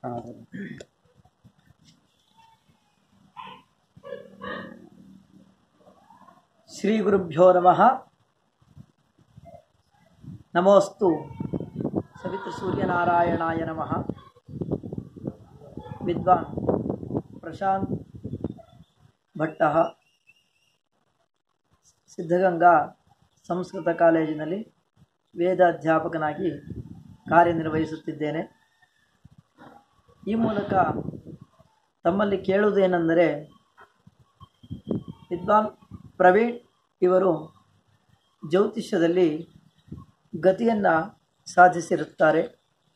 ಶ್ರೀ ಗುರುಭ್ಯೋ ನಮಃ ನಮೋಸ್ತು ಸವಿತ್ರ ಸೂರ್ಯನಾರಾಯಣಾಯ ನಮಃ ವಿದ್ವಾನ್ ಪ್ರಶಾಂತ್ ಭಟ್ಟ ಸಿದ್ಧಗಂಗಾ ಸಂಸ್ಕೃತ ಕಾಲೇಜಿನಲ್ಲಿ ವೇದ ಅಧ್ಯಾಪಕನಾಗಿ ಕಾರ್ಯನಿರ್ವಹಿಸುತ್ತಿದ್ದೇನೆ ಈ ಮೂಲಕ ತಮ್ಮಲ್ಲಿ ಕೇಳುವುದೇನೆಂದರೆ ವಿದ್ವಾನ್ ಪ್ರವೀಣ್ ಇವರು ಜ್ಯೋತಿಷ್ಯದಲ್ಲಿ ಗತಿಯನ್ನು ಸಾಧಿಸಿರುತ್ತಾರೆ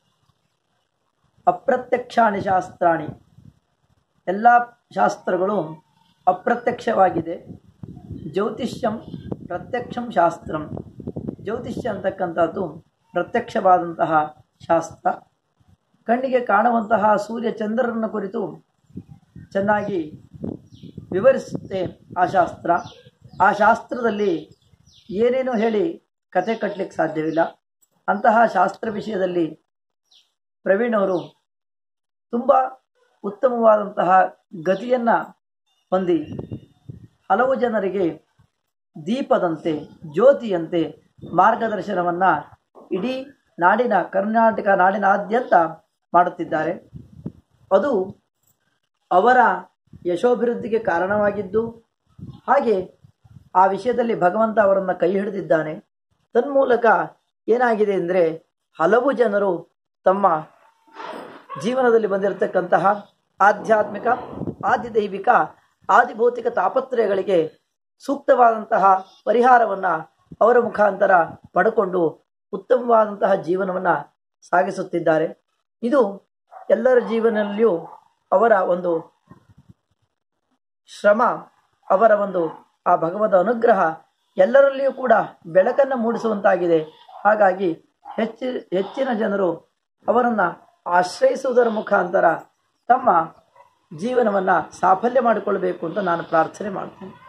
ಅಪ್ರತ್ಯಕ್ಷಾಣಿ ಶಾಸ್ತ್ರಾಣಿ ಎಲ್ಲ ಶಾಸ್ತ್ರಗಳು ಅಪ್ರತ್ಯಕ್ಷವಾಗಿದೆ ಜ್ಯೋತಿಷ್ಯಂ ಪ್ರತ್ಯಕ್ಷಂ ಶಾಸ್ತ್ರಂ ಜ್ಯೋತಿಷ್ಯ ಅಂತಕ್ಕಂಥದ್ದು ಪ್ರತ್ಯಕ್ಷವಾದಂತಹ ಶಾಸ್ತ್ರ ಕಣ್ಣಿಗೆ ಕಾಣುವಂತಹ ಸೂರ್ಯ ಚಂದ್ರರನ್ನು ಕುರಿತು ಚೆನ್ನಾಗಿ ವಿವರಿಸುತ್ತೆ ಆ ಶಾಸ್ತ್ರ ಆ ಶಾಸ್ತ್ರದಲ್ಲಿ ಏನೇನು ಹೇಳಿ ಕತೆ ಕಟ್ಟಲಿಕ್ಕೆ ಸಾಧ್ಯವಿಲ್ಲ ಅಂತಹ ಶಾಸ್ತ್ರ ವಿಷಯದಲ್ಲಿ ಪ್ರವೀಣ್ ಅವರು ತುಂಬ ಉತ್ತಮವಾದಂತಹ ಗತಿಯನ್ನು ಹೊಂದಿ ಹಲವು ಜನರಿಗೆ ದೀಪದಂತೆ ಜ್ಯೋತಿಯಂತೆ ಮಾರ್ಗದರ್ಶನವನ್ನು ಇಡೀ ನಾಡಿನ ಕರ್ನಾಟಕ ನಾಡಿನಾದ್ಯಂತ ಮಾಡುತ್ತಿದ್ದಾರೆ ಅದು ಅವರ ಯಶೋಭಿವೃದ್ಧಿಗೆ ಕಾರಣವಾಗಿದ್ದು ಹಾಗೆ ಆ ವಿಷಯದಲ್ಲಿ ಭಗವಂತ ಅವರನ್ನು ಕೈ ಹಿಡಿದಿದ್ದಾನೆ ತನ್ಮೂಲಕ ಏನಾಗಿದೆ ಅಂದರೆ ಹಲವು ಜನರು ತಮ್ಮ ಜೀವನದಲ್ಲಿ ಬಂದಿರತಕ್ಕಂತಹ ಆಧ್ಯಾತ್ಮಿಕ ಆದಿದೈವಿಕ ಆದಿಭೌತಿಕ ತಾಪತ್ರಯಗಳಿಗೆ ಸೂಕ್ತವಾದಂತಹ ಪರಿಹಾರವನ್ನು ಅವರ ಮುಖಾಂತರ ಪಡ್ಕೊಂಡು ಉತ್ತಮವಾದಂತಹ ಜೀವನವನ್ನು ಸಾಗಿಸುತ್ತಿದ್ದಾರೆ ಇದು ಎಲ್ಲರ ಜೀವನದಲ್ಲಿಯೂ ಅವರ ಒಂದು ಶ್ರಮ ಅವರ ಒಂದು ಆ ಭಗವದ ಅನುಗ್ರಹ ಎಲ್ಲರಲ್ಲಿಯೂ ಕೂಡ ಬೆಳಕನ್ನು ಮೂಡಿಸುವಂತಾಗಿದೆ ಹಾಗಾಗಿ ಹೆಚ್ಚು ಹೆಚ್ಚಿನ ಜನರು ಅವರನ್ನು ಆಶ್ರಯಿಸುವುದರ ಮುಖಾಂತರ ತಮ್ಮ ಜೀವನವನ್ನು ಸಾಫಲ್ಯ ಮಾಡಿಕೊಳ್ಬೇಕು ಅಂತ ನಾನು ಪ್ರಾರ್ಥನೆ ಮಾಡ್ತೇನೆ